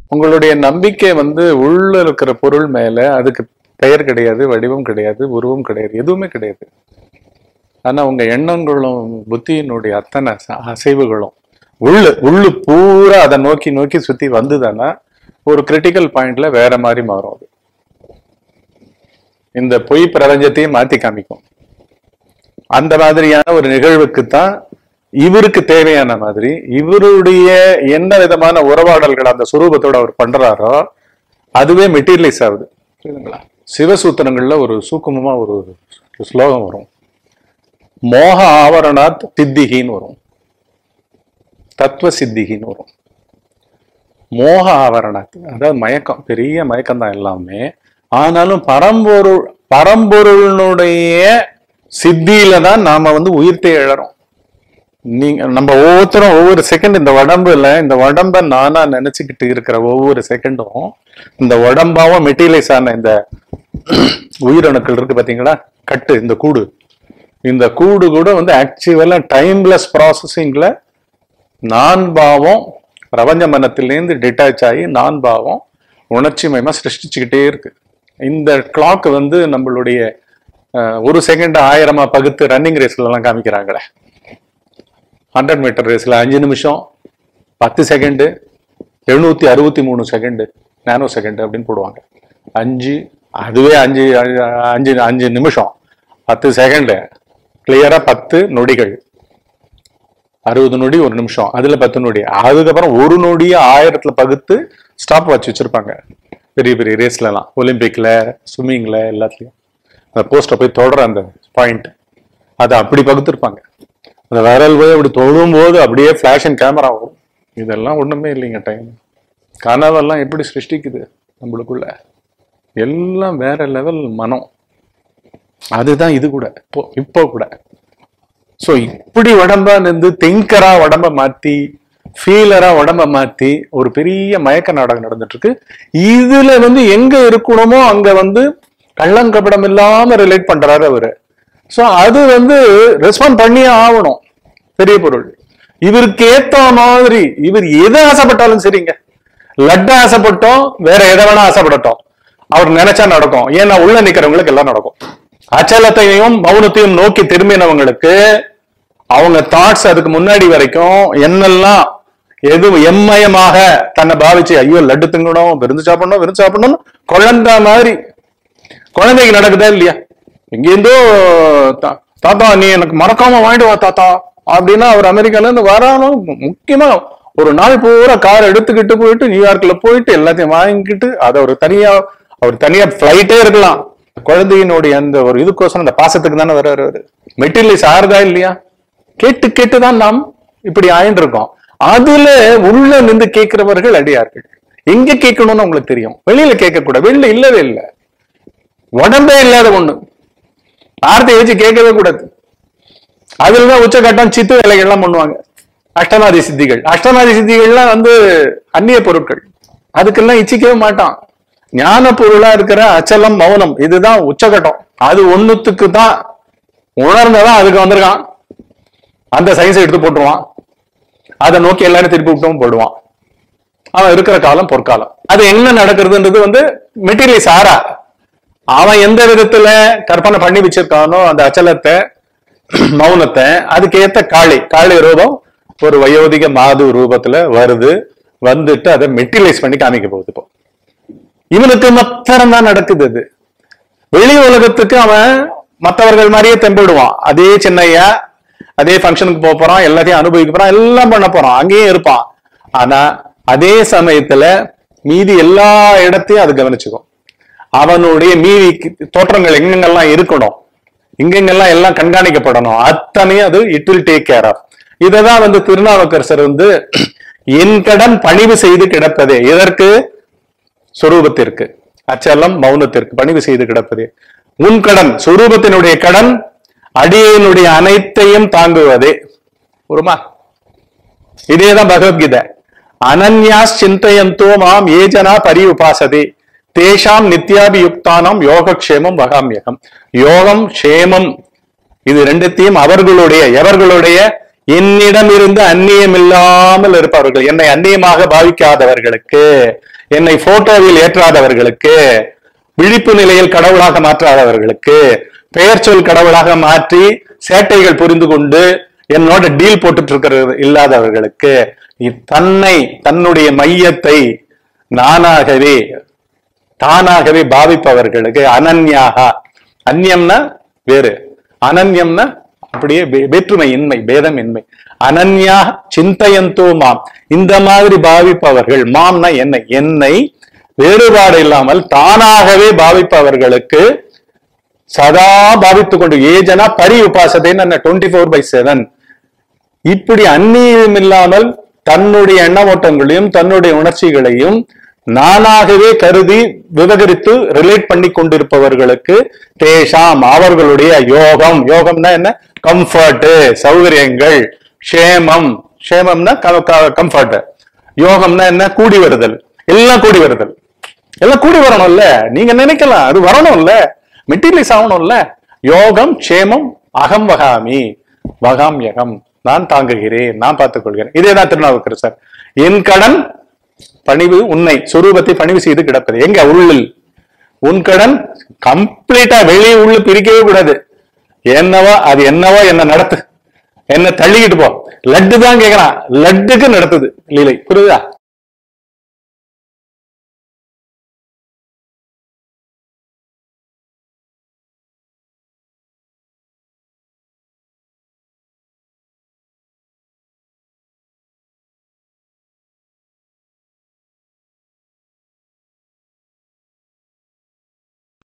உங்களுடைய நம்பிக்கை வந்து உள்ள இருக்கிற பொருள் மேல அதுக்கு பெயர் கிடையாது வடிவம் கிடையாது உருவம் கிடையாது எதுவுமே கிடையாது ஆனா உங்க எண்ணங்களும் புத்தியினுடைய அத்தனை அச- அசைவுகளும் உள்ளு உள்ளு பூரா அதை நோக்கி நோக்கி சுத்தி வந்துதானா ஒரு கிரிட்டிக்கல் பாயிண்ட்ல வேற மாதிரி மாறும் அது இந்த பொய் பிரபஞ்சத்தையும் மாத்தி காமிக்கும் அந்த மாதிரியான ஒரு நிகழ்வுக்கு தான் இவருக்கு தேவையான மாதிரி இவருடைய என்ன விதமான உறவாடல்கள் அந்த சுரூபத்தோட அவர் பண்றாரோ அதுவே மெட்டீரியலைஸ் ஆகுது புரியுதுங்களா சிவசூத்திரங்கள்ல ஒரு சூக்குமமா ஒரு ஸ்லோகம் வரும் மோக ஆவரணாத் சித்திகின்னு வரும் தத்துவ சித்திகின்னு வரும் மோக ஆவரணாத் அதாவது மயக்கம் பெரிய மயக்கம் தான் எல்லாமே ஆனாலும் பரம்பொருள் பரம்பொருளினுடைய சித்தியில தான் நாம வந்து உயிர்த்தே எழறோம் நீங்க நம்ம ஒவ்வொருத்தரும் ஒவ்வொரு செகண்ட் இந்த உடம்புல இந்த உடம்ப நானா நினைச்சுக்கிட்டு இருக்கிற ஒவ்வொரு செகண்டும் இந்த உடம்பாவும் மெட்டீரியலைஸ் ஆன இந்த உயிரணுக்கள் இருக்கு பாத்தீங்களா கட்டு இந்த கூடு இந்த கூடு கூட வந்து ஆக்சுவலா டைம்லெஸ் ப்ராசஸிங்ல நான் பாவம் பிரபஞ்ச மனத்திலேருந்து டிட்டாச் ஆகி நான் பாவம் உணர்ச்சி மயமா சிருஷ்டிச்சுக்கிட்டே இருக்கு இந்த கிளாக் வந்து நம்மளுடைய அஹ், ஒரு செகண்ட் ஆயிரமா பகுத்து ரன்னிங் ரேஸ்ல எல்லாம் காமிக்கிறாங்களே ஹண்ட்ரட் மீட்டர் ரேஸ்ல அஞ்சு நிமிஷம் பத்து செகண்டு எழுநூத்தி அறுபத்தி மூணு செகண்டு நானோ செகண்ட் அப்படின்னு போடுவாங்க அஞ்சு அதுவே அஞ்சு அஞ்சு அஞ்சு நிமிஷம் பத்து செகண்டு கிளியரா பத்து நொடிகள் அறுபது நொடி ஒரு நிமிஷம் அதுல பத்து நொடி அதுக்கப்புறம் ஒரு நொடிய ஆயிரத்துல பகுத்து ஸ்டாப் வாட்ச் வச்சிருப்பாங்க பெரிய பெரிய ரேஸ்ல எல்லாம் ஒலிம்பிக்ல ஸ்விம்மிங்ல எல்லாத்துலயும் அந்த போஸ்ட போய் தொடர அந்த பாயிண்ட் அதை அப்படி பகுத்திருப்பாங்க அந்த விரல் போய் அப்படி தொழும் போது அப்படியே ஃபிளாஷ் அண்ட் கேமரா வரும் இதெல்லாம் ஒண்ணுமே இல்லைங்க டைம் கனவெல்லாம் எப்படி சிருஷ்டிக்குது நம்மளுக்குள்ள எல்லாம் வேற லெவல் மனம் அதுதான் இது கூட இப்போ இப்போ கூட சோ இப்படி உடம்ப நின்று திங்கரா உடம்ப மாத்தி ஃபீலரா உடம்ப மாத்தி ஒரு பெரிய மயக்க நாடகம் நடந்துட்டு இருக்கு இதுல வந்து எங்க இருக்கணுமோ அங்க வந்து கள்ளங்கபடம் இல்லாம ரிலேட் பண்றாரு அவரு சோ அது வந்து ரெஸ்பாண்ட் பண்ணியே ஆகணும் பெரிய பொருள் இவருக்கு ஏத்த மாதிரி இவர் எதை ஆசைப்பட்டாலும் சரிங்க லட்டு ஆசைப்பட்டோம் வேற எதை வேணா ஆசைப்படட்டும் அவர் நினைச்சா நடக்கும் ஏன்னா உள்ள நிக்கிறவங்களுக்கு எல்லாம் நடக்கும் அச்சலத்தையும் மௌனத்தையும் நோக்கி திரும்பினவங்களுக்கு அவங்க தாட்ஸ் அதுக்கு முன்னாடி வரைக்கும் என்னெல்லாம் எது எம்மயமாக தன்னை பாவிச்சு ஐயோ லட்டு திங்கணும் விருந்து சாப்பிடணும் விருந்து சாப்பிடணும் குழந்தை மாதிரி குழந்தைக்கு நடக்குதா இல்லையா எங்கேருந்தோ தா- தாத்தா நீ எனக்கு மறக்காம வாங்கிட்டு வா தாத்தா அப்படின்னா அவர் அமெரிக்கால இருந்து வரானோ முக்கியமா ஒரு நாள் பூரா கார் எடுத்துக்கிட்டு போயிட்டு நியூயார்க்ல போயிட்டு எல்லாத்தையும் வாங்கிக்கிட்டு அதை ஒரு தனியா அவர் தனியா பிளைட்டே இருக்கலாம் குழந்தையினுடைய அந்த ஒரு இதுக்கோசரம் அந்த பாசத்துக்கு தானே வர்றாரு அவரு மெட்டீரியலைஸ் ஆறுதா இல்லையா கேட்டு கேட்டுதான் நாம் இப்படி ஆயின்னு இருக்கோம் அதுல உள்ள நின்று கேட்கிறவர்கள் அடியார்கள் எங்க கேட்கணும்னு உங்களுக்கு தெரியும் வெளியில கேட்க கூடாது வெளியில இல்லவே இல்லை உடம்பே இல்லாத ஒண்ணு வார்த்தையை வச்சு கேட்கவே கூடாது அதுலதான் உச்சகட்டம் சித்து வேலைகள்லாம் பண்ணுவாங்க அஷ்டநாதி சித்திகள் அஷ்டநாதி சித்திகள்லாம் வந்து அந்நிய பொருட்கள் அதுக்கெல்லாம் இச்சிக்கவே மாட்டான் ஞான பொருளா இருக்கிற அச்சலம் மௌனம் இதுதான் உச்சகட்டம் அது ஒண்ணுத்துக்கு தான் உணர்ந்ததான் அதுக்கு வந்திருக்கான் அந்த சயின்ஸை எடுத்து போட்டுருவான் அதை நோக்கி எல்லாரும் திருப்பி விட்டும் போடுவான் அவன் இருக்கிற காலம் பொற்காலம் அது என்ன நடக்கிறதுன்றது வந்து மெட்டீரியலைஸ் ஆறா அவன் எந்த விதத்துல கற்பனை பண்ணி வச்சிருக்கானோ அந்த அச்சலத்தை மௌனத்தை அதுக்கேத்த காளி காளி ரூபம் ஒரு வயோதிக மாது ரூபத்துல வருது வந்துட்டு அதை மெட்டீரியலைஸ் பண்ணி காமிக்க போகுது இப்போ இவனுக்கு மாத்திரம் தான் நடக்குது அது வெளி உலகத்துக்கு அவன் மற்றவர்கள் மாதிரியே தெம்பிடுவான் அதே சின்னையா அதே ஃபங்க்ஷனுக்கு போக போறான் எல்லாத்தையும் அனுபவிக்க போறான் எல்லாம் பண்ண போறான் அங்கேயும் இருப்பான் ஆனா அதே சமயத்துல மீதி எல்லா இடத்தையும் அது கவனிச்சுக்கும் அவனுடைய மீதி தோற்றங்கள் எங்கெங்கெல்லாம் இருக்கணும் இங்கெங்கெல்லாம் எல்லாம் கண்காணிக்கப்படணும் அத்தனையும் அது it will take care of இததான் வந்து திருநாவுக்கரசர் வந்து என் கடன் பணிவு செய்து கிடப்பதே இதற்கு சொரூபத்திற்கு அச்சலம் மௌனத்திற்கு பணிவு செய்து கிடப்பதே உன் கடன் சொரூபத்தினுடைய கடன் அடியனுடைய அனைத்தையும் தாங்குவதே ஒருமா இதேதான் பகவத்கீதை அனன்யாஸ் சிந்தயந்தோ மாம் ஏஜனா பரி உபாசதே தேஷாம் நித்யாபியுக்தானம் யோகக்ஷேமம் வகாமியகம் யோகம் க்ஷேமம் இது ரெண்டுத்தையும் அவர்களுடைய எவர்களுடைய என்னிடம் இருந்து அந்நியம் இல்லாமல் இருப்பவர்கள் என்னை அந்நியமாக பாவிக்காதவர்களுக்கு என்னை போட்டோவில் ஏற்றாதவர்களுக்கு விழிப்பு நிலையில் கடவுளாக மாற்றாதவர்களுக்கு பெயர் சொல் கடவுளாக மாற்றி சேட்டைகள் புரிந்து கொண்டு என்னோட டீல் போட்டுட்டு இருக்கிறது இல்லாதவர்களுக்கு இ- தன்னை தன்னுடைய மையத்தை நானாகவே தானாகவே பாவிப்பவர்களுக்கு அனன்யாகா அந்யம்னா வேறு அனன்யம்னா அப்படியே வே- வேற்றுமை இன்மை பேதம் இன்மை அனன்யா சிந்தையந்தோ மாம் இந்த மாதிரி பாவிப்பவர்கள் மாம்னா என்னை என்னை வேறுபாடு இல்லாமல் தானாகவே பாவிப்பவர்களுக்கு சதா பாவித்துக் கொண்டு ஏஜனா பரி உபாசத்தைன்னு டுவெண்ட்டி ஃபோர் பை செவன் இப்படி அந்நியம் இல்லாமல் தன்னுடைய எண்ண ஓட்டங்களையும் தன்னுடைய உணர்ச்சிகளையும் நானாகவே கருதி விவகரித்து ரிலேட் பண்ணி கொண்டிருப்பவர்களுக்கு தேஷாம் அவர்களுடைய யோகம் யோகம்னா என்ன கம்ஃபர்ட் சௌகரியங்கள் க்ஷேமம் க்ஷேமம்னா கம்ஃபர்ட் யோகம்னா என்ன கூடி வருதல் எல்லாம் கூடி வருதல் எல்லாம் கூடி வரணும்ல நீங்க நினைக்கலாம் அது வரணும்ல மெட்டீரியலைஸ் ஆகணும்ல யோகம் க்ஷேமம் அகம் வகாமி வகாம் யகம் நான் தாங்குகிறேன் நான் பார்த்துக் கொள்கிறேன் இதே தான் திருநாவுக்கர் சார் என் கடன் பணிவு உன்னை சொரூபத்தை பணிவு செய்து கிடப்பது எங்க உள்ளில் உன் கடன் கம்ப்ளீட்டா வெளியே உள்ள பிரிக்கவே கூடாது என்னவோ அது என்னவோ என்ன நடத்து என்ன தள்ளிக்கிட்டு போ லட்டு தான் கேக்குறான் லட்டுக்கு நடத்துது லீலை புரியுதா